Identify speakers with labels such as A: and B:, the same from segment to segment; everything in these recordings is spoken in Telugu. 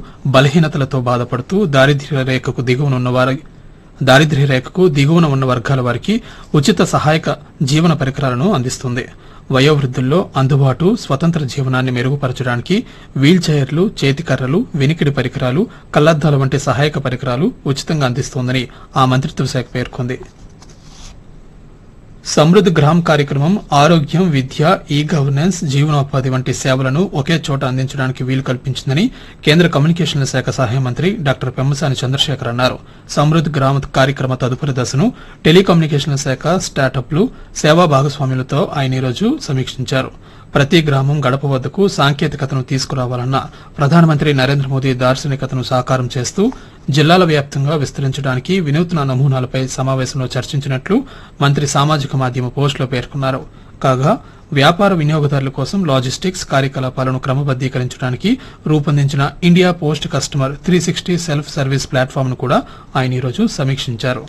A: బలహీనతలతో బాధపడుతూ దారిద్ర్య రేఖకు దిగువన ఉన్న వారి దారిద్ర్య రేఖకు దిగువన ఉన్న వర్గాల వారికి ఉచిత సహాయక జీవన పరికరాలను అందిస్తుంది వయోవృద్ధుల్లో అందుబాటు స్వతంత్ర జీవనాన్ని మెరుగుపరచడానికి వీల్ చైర్లు చేతికర్రలు వెనికిడి పరికరాలు కళ్లద్దాల వంటి సహాయక పరికరాలు ఉచితంగా అందిస్తోందని ఆ మంత్రిత్వ శాఖ పేర్కొంది సమృద్ధ్ గ్రామ్ కార్యక్రమం ఆరోగ్యం విద్య ఈ గవర్నెన్స్ జీవనోపాధి వంటి సేవలను ఒకే చోట అందించడానికి వీలు కల్పించిందని కేంద్ర కమ్యూనికేషన్ల శాఖ సహాయ మంత్రి డాక్టర్ పెమ్మసాని చంద్రశేఖర్ అన్నారు సమృద్ధ్ గ్రామ్ కార్యక్రమ తదుపరి దశను టెలికమ్యూనికేషన్ల శాఖ స్టార్టప్లు సేవా భాగస్వాములతో ఆయన ఈరోజు సమీక్షించారు ప్రతి గ్రామం గడప వద్దకు సాంకేతికతను తీసుకురావాలన్న ప్రధానమంత్రి నరేంద్ర మోదీ దార్శనికతను సాకారం చేస్తూ జిల్లాల వ్యాప్తంగా విస్తరించడానికి వినూత్న నమూనాలపై సమావేశంలో చర్చించినట్లు మంత్రి సామాజిక మాధ్యమ పోస్టులో పేర్కొన్నారు కాగా వ్యాపార వినియోగదారుల కోసం లాజిస్టిక్స్ కార్యకలాపాలను క్రమబద్దీకరించడానికి రూపొందించిన India post customer three sixty self service ప్లాట్ఫామ్ను కూడా ఆయన ఈరోజు సమీక్షించారు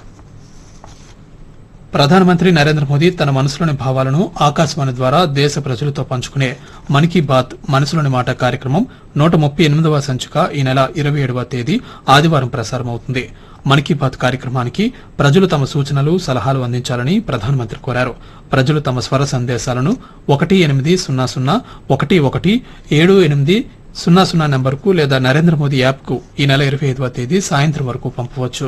A: ప్రధానమంత్రి నరేంద్ర మోదీ తన మనసులోని భావాలను ఆకాశవాణి ద్వారా దేశ ప్రజలతో పంచుకునే మన్ కీ బాత్ మనసులోని మాట కార్యక్రమం నూట ముప్పై ఎనిమిదవ సంచిక ఈ నెల ఇరవై ఏడవ తేదీ ఆదివారం ప్రసారమవుతుంది మన్ కీ బాత్ కార్యక్రమానికి ప్రజలు తమ సూచనలు సలహాలు అందించాలని ప్రధానమంత్రి కోరారు ప్రజలు తమ స్వర సందేశాలను ఒకటి ఎనిమిది సున్నా సున్నా ఒకటి ఒకటి ఏడు ఎనిమిది సున్నా సున్నా నెంబర్కు లేదా నరేంద్ర మోదీ యాప్కు ఈ నెల ఇరవై ఐదవ తేదీ సాయంత్రం వరకు పంపవచ్చు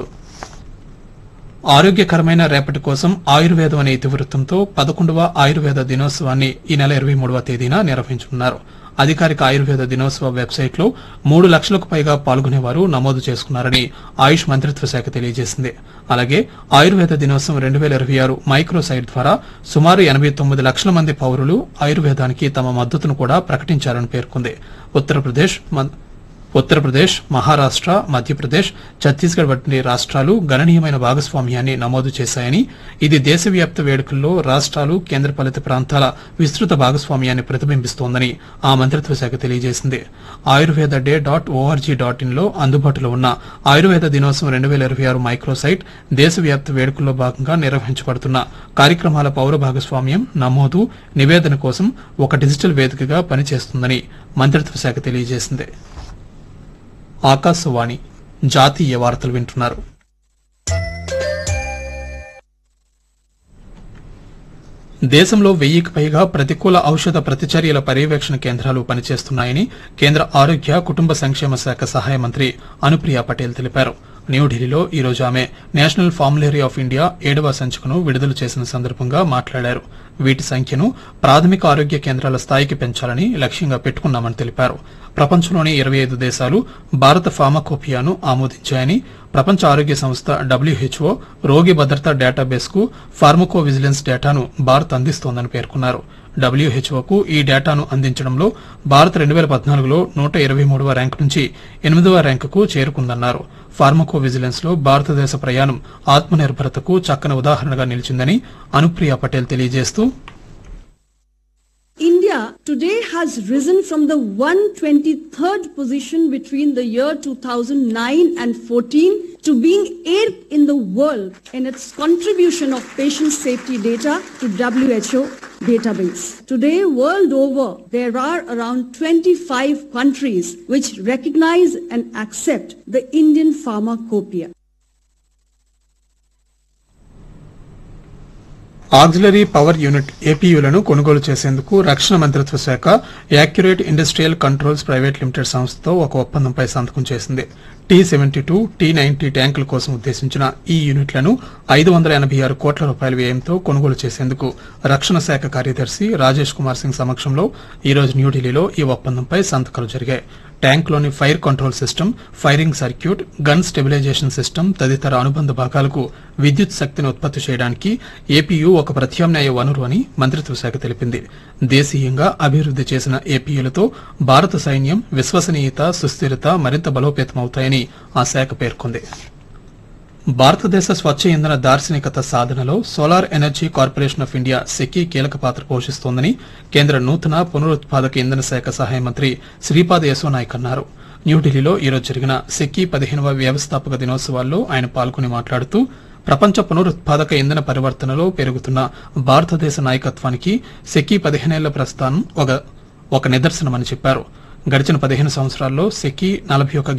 A: ఆరోగ్యకరమైన రేపటి కోసం ఆయుర్వేదం అనే ఇతివృత్తంతో పదకొండవ ఆయుర్వేద దినోత్సవాన్ని ఈ నెల ఇరవై మూడవ తేదీన నిర్వహించనున్నారు అధికారిక ఆయుర్వేద దినోత్సవ వెబ్సైట్లో మూడు లక్షలకు పైగా పాల్గొనేవారు నమోదు చేసుకున్నారని ఆయుష్ మంత్రిత్వ శాఖ తెలియజేసింది అలాగే ఆయుర్వేద దినోత్సవం రెండు వేల ఇరవై ఆరు మైక్రో సైట్ ద్వారా సుమారు ఎనభై తొమ్మిది లక్షల మంది పౌరులు ఆయుర్వేదానికి తమ మద్దతును కూడా ప్రకటించారని పేర్కొంది ఉత్తరప్రదేశ్ మ- ఉత్తరప్రదేశ్ మహారాష్ట్ర మధ్యప్రదేశ్ ఛత్తీస్గఢ్ వంటి రాష్ట్రాలు గణనీయమైన భాగస్వామ్యాన్ని నమోదు చేశాయని ఇది దేశవ్యాప్త వేడుకల్లో రాష్ట్రాలు కేంద్రపాలిత ప్రాంతాల విస్తృత భాగస్వామ్యాన్ని ప్రతిబింబిస్తోందని ఆ మంత్రిత్వ శాఖ తెలియజేసింది Ayurveda day dot O R G dot in లో అందుబాటులో ఉన్న ఆయుర్వేద దినోత్సవం రెండు వేల ఇరవై ఆరు మైక్రోసైట్ దేశవ్యాప్త వేడుకల్లో భాగంగా నిర్వహించబడుతున్న కార్యక్రమాల పౌర భాగస్వామ్యం నమోదు నివేదన కోసం ఒక డిజిటల్ వేదికగా పనిచేస్తుందని మంత్రిత్వ శాఖ తెలియజేసింది ఆకాశవాణి జాతీయ వార్తలు వింటున్నారు దేశంలో వెయ్యికి పైగా ప్రతికూల ఔషధ ప్రతిచర్యల పర్యవేక్షణ కేంద్రాలు పనిచేస్తున్నాయని కేంద్ర ఆరోగ్య కుటుంబ సంక్షేమ శాఖ సహాయ మంత్రి అనుప్రియ పటేల్ తెలిపారు న్యూఢిల్లీలో ఈ రోజు ఆమె నేషనల్ ఫార్ములరీ ఆఫ్ ఇండియా ఏడవ సంచికను విడుదల చేసిన సందర్భంగా మాట్లాడారు వీటి సంఖ్యను ప్రాథమిక ఆరోగ్య కేంద్రాల స్థాయికి పెంచాలని లక్ష్యంగా పెట్టుకున్నామని తెలిపారు ప్రపంచంలోని ఇరవై ఐదు దేశాలు భారత ఫార్మాకోపియాను ఆమోదించాయని ప్రపంచ ఆరోగ్య సంస్థ డబ్ల్యూహెచ్ఓ రోగి భద్రతా డేటాబేస్ కు ఫార్మకో విజిలెన్స్ డేటాను భారత్ అందిస్తోందని పేర్కొన్నారు డబ్ల్యూహెచ్ఓకు ఈ డేటాను అందించడంలో భారత్ రెండు వేల పద్నాలుగులో నూట ఇరవై మూడవ ర్యాంకు నుంచి ఎనిమిదవ ర్యాంకుకు చేరుకుందన్నారు ఫార్మకో విజిలెన్స్ లో భారతదేశ ప్రయాణం ఆత్మనిర్భరతకు చక్కని ఉదాహరణగా నిలిచిందని అనుప్రియ పటేల్ తెలియజేస్తూ
B: India today has risen from the 123rd position between the year 2009 and 14 to being 8th in the world in its contribution of patient safety data to WHO database. Today, world over, there are around 25 countries which recognize and accept the Indian pharmacopoeia.
A: Auxiliary power unit ఏపీయూలను కొనుగోలు చేసేందుకు రక్షణ మంత్రిత్వ శాఖ accurate industrial controls private limited సంస్థతో ఒక ఒప్పందంపై సంతకం చేసింది T seventy two T ninety ట్యాంకుల కోసం ఉద్దేశించిన ఈ యూనిట్లను ఐదు వందల ఎనభై ఆరు కోట్ల రూపాయల వ్యయంతో కొనుగోలు చేసేందుకు రక్షణ శాఖ కార్యదర్శి రాజేష్ కుమార్ సింగ్ సమక్షంలో ఈ రోజు న్యూఢిల్లీలో ఈ ఒప్పందంపై సంతకాలు జరిగాయి ట్యాంక్లోని fire control system firing circuit gun stabilisation system తదితర అనుబంధ భాగాలకు విద్యుత్ శక్తిని ఉత్పత్తి చేయడానికి ఏపీయూ ఒక ప్రత్యామ్నాయ వనరు అని మంత్రిత్వ శాఖ తెలిపింది దేశీయంగా అభివృద్ది చేసిన ఏపీయూలతో భారత సైన్యం విశ్వసనీయత సుస్థిరత మరింత బలోపేతమవుతాయని ఆ శాఖ పేర్కొంది భారతదేశ స్వచ్ఛ ఇంధన దార్శనికత సాధనలో solar energy corporation of India SECI కీలక పాత్ర పోషిస్తోందని కేంద్ర నూతన పునరుత్పాదక ఇంధన శాఖ సహాయ మంత్రి శ్రీపాద్ యశో నాయక్ అన్నారు న్యూఢిల్లీలో ఈరోజు జరిగిన సెకీ పదిహేనవ వ్యవస్థాపక దినోత్సవాల్లో ఆయన పాల్గొని మాట్లాడుతూ ప్రపంచ పునరుత్పాదక ఇంధన పరివర్తనలో పెరుగుతున్న భారతదేశ నాయకత్వానికి సెకీ పదిహేనేళ్ల ప్రస్థానం ఒక ఒక నిదర్శనమని చెప్పారు గడిచిన పదిహేను సంవత్సరాల్లో సెకీ నలభై ఒక